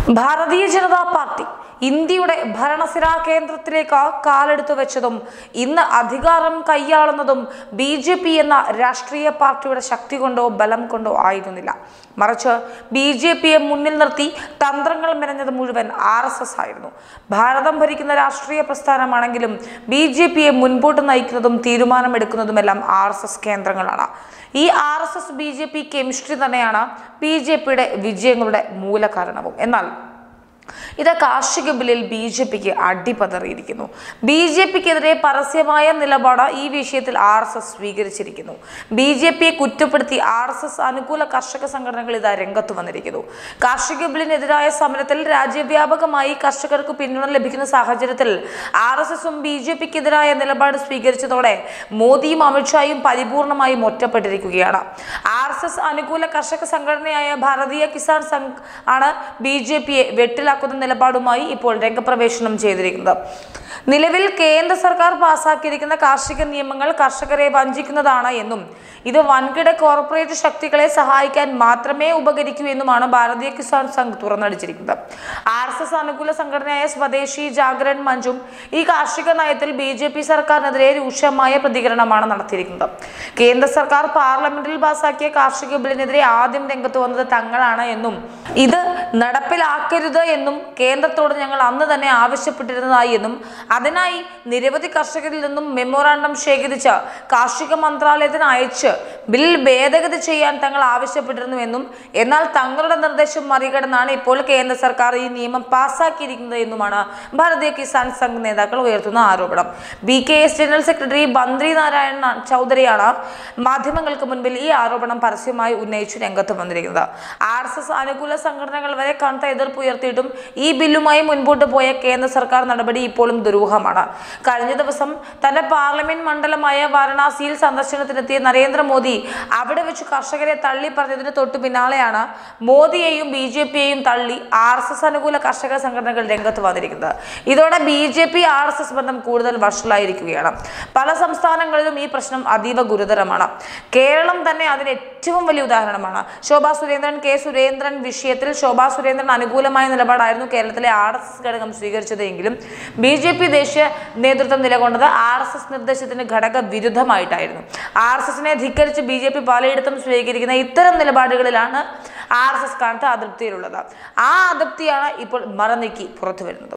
ഭാരതീയ ജനതാ പാർട്ടി ഇന്ത്യയുടെ ഭരണസിരാ കേന്ദ്രത്തിലേക്ക് കാലെടുത്തു വെച്ചതും ഇന്ന് അധികാരം കൈയാളുന്നതും ബി ജെ പി എന്ന രാഷ്ട്രീയ പാർട്ടിയുടെ ശക്തി കൊണ്ടോ ബലം കൊണ്ടോ ആയിരുന്നില്ല മറിച്ച് ബി ജെ പിയെ മുന്നിൽ നിർത്തി തന്ത്രങ്ങൾ മെനഞ്ഞത് മുഴുവൻ ആർ എസ് എസ് ആയിരുന്നു ഭാരതം ഭരിക്കുന്ന രാഷ്ട്രീയ പ്രസ്ഥാനമാണെങ്കിലും ബി ജെ പിയെ മുൻപോട്ട് നയിക്കുന്നതും തീരുമാനമെടുക്കുന്നതുമെല്ലാം ആർ എസ് എസ് കേന്ദ്രങ്ങളാണ് ഈ R S S B J P chemistry തന്നെയാണ് ബി ജെ പിയുടെ വിജയങ്ങളുടെ മൂലകാരണവും എന്നാൽ ഇത് കാർഷിക ബില്ലിൽ ബി ജെ പിക്ക് അടിപതറിയിരിക്കുന്നു ബി ജെ പിക്കെതിരെ പരസ്യമായ നിലപാട് ഈ വിഷയത്തിൽ ആർ എസ് എസ് സ്വീകരിച്ചിരിക്കുന്നു ബി ജെ പിയെ കുറ്റപ്പെടുത്തി ആർ എസ് എസ് അനുകൂല കർഷക സംഘടനകൾ ഇതാ രംഗത്ത് വന്നിരിക്കുന്നു കാർഷിക ബില്ലിനെതിരായ സമരത്തിൽ രാജ്യവ്യാപകമായി കർഷകർക്ക് പിന്തുണ ലഭിക്കുന്ന സാഹചര്യത്തിൽ ആർ എസ് എസും ബി ജെ പിക്കെതിരായ നിലപാട് സ്വീകരിച്ചതോടെ മോദിയും അമിത്ഷായും പരിപൂർണമായും ഒറ്റപ്പെട്ടിരിക്കുകയാണ് ആർ എസ് എസ് അനുകൂല കർഷക സംഘടനയായ ഭാരതീയ കിസാൻ സംഘ് ആണ് ബി ജെ പിയെ വെട്ടിലാക്കുന്ന നിലപാടുമായി ഇപ്പോൾ രംഗപ്രവേശനം ചെയ്തിരിക്കുന്നത് നിലവിൽ കേന്ദ്ര സർക്കാർ പാസാക്കിയിരിക്കുന്ന കാർഷിക നിയമങ്ങൾ കർഷകരെ വഞ്ചിക്കുന്നതാണ് എന്നും ഇത് വൻകിട കോർപ്പറേറ്റ് ശക്തികളെ സഹായിക്കാൻ മാത്രമേ ഉപകരിക്കൂ എന്നുമാണ് ഭാരതീയ കിസാൻ സംഘ് തുറന്നടിച്ചിരിക്കുന്നത് ആർ എസ് എസ് അനുകൂല സംഘടനയായ സ്വദേശി ജാഗരൺ മഞ്ജും ഈ കാർഷിക നയത്തിൽ ബി ജെ പി സർക്കാരിനെതിരെ രൂക്ഷമായ പ്രതികരണമാണ് നടത്തിയിരിക്കുന്നത് കേന്ദ്ര സർക്കാർ പാർലമെന്റിൽ പാസാക്കിയ കാർഷിക ബില്ലിനെതിരെ ആദ്യം രംഗത്ത് വന്നത് തങ്ങളാണ് എന്നും ഇത് നടപ്പിലാക്കരുത് എന്നും കേന്ദ്രത്തോട് ഞങ്ങൾ അന്ന് തന്നെ ആവശ്യപ്പെട്ടിരുന്നതായി എന്നും അതിനായി നിരവധി കർഷകരിൽ നിന്നും മെമ്മോറാണ്ടം ശേഖരിച്ച് കാർഷിക മന്ത്രാലയത്തിന് അയച്ച് ബിൽ ഭേദഗതി ചെയ്യാൻ തങ്ങൾ ആവശ്യപ്പെട്ടിരുന്നുവെന്നും എന്നാൽ തങ്ങളുടെ നിർദ്ദേശം മറികടന്നാണ് ഇപ്പോൾ കേന്ദ്ര സർക്കാർ ഈ നിയമം പാസ്സാക്കിയിരിക്കുന്നത് എന്നുമാണ് ഭാരതീയ കിസാൻ സംഘ് നേതാക്കൾ ഉയർത്തുന്ന ആരോപണം B K S general secretary Bandri Narayana ചൗധരിയാണ് മാധ്യമങ്ങൾക്ക് മുൻപിൽ ഈ ആരോപണം പരസ്യമായി ഉന്നയിച്ചു രംഗത്ത് വന്നിരിക്കുന്നത് ആർ എസ് എസ് അനുകൂല സംഘടനകൾ വരെ കണ്ട എതിർപ്പ് ഉയർത്തിയിട്ടും ഈ ബില്ലുമായി മുൻപോട്ട് പോയ കേന്ദ്ര സർക്കാർ നടപടി ഇപ്പോഴും ദുരൂഹമാണ് കഴിഞ്ഞ ദിവസം തന്റെ പാർലമെന്റ് മണ്ഡലമായ വാരണാസിയിൽ സന്ദർശനത്തിനെത്തിയ നരേന്ദ്രമോദി അവിടെ വെച്ച് കർഷകരെ തള്ളി പറഞ്ഞതിന് തൊട്ടു പിന്നാലെയാണ് മോദിയെയും ബി ജെ പിയെയും തള്ളി ആർ എസ് എസ് അനുകൂല കർഷക സംഘടനകൾ രംഗത്ത് വന്നിരിക്കുന്നത് ഇതോടെ B J P R S S ബന്ധം കൂടുതൽ വഷളായിരിക്കുകയാണ് പല സംസ്ഥാനങ്ങളിലും ഈ പ്രശ്നം അതീവ ഗുരുതരമാണ് കേരളം തന്നെ അതിന് ഏറ്റവും വലിയ ഉദാഹരണമാണ് ശോഭാ സുരേന്ദ്രൻ കെ സുരേന്ദ്രൻ വിഷയത്തിൽ ശോഭാ സുരേന്ദ്രൻ അനുകൂലമായ നിലപാടായിരുന്നു കേരളത്തിലെ ആർ എസ് എസ് ഘടകം സ്വീകരിച്ചത് എങ്കിലും ബി ജെ പി ദേശീയ നേതൃത്വം നിലകൊണ്ടത് ആർ എസ് എസ് നിർദ്ദേശത്തിന് ഘടക വിരുദ്ധമായിട്ടായിരുന്നു ആർ എസ് എസിനെ ധിക്കരിച്ച് ബി ജെ പി പലയിടത്തും സ്വീകരിക്കുന്ന ഇത്തരം നിലപാടുകളിലാണ് ആർ എസ് എസ് കാലത്ത് അതൃപ്തിയിലുള്ളത് ആ അതൃപ്തിയാണ് ഇപ്പോൾ മറനീക്കി പുറത്തു വരുന്നത്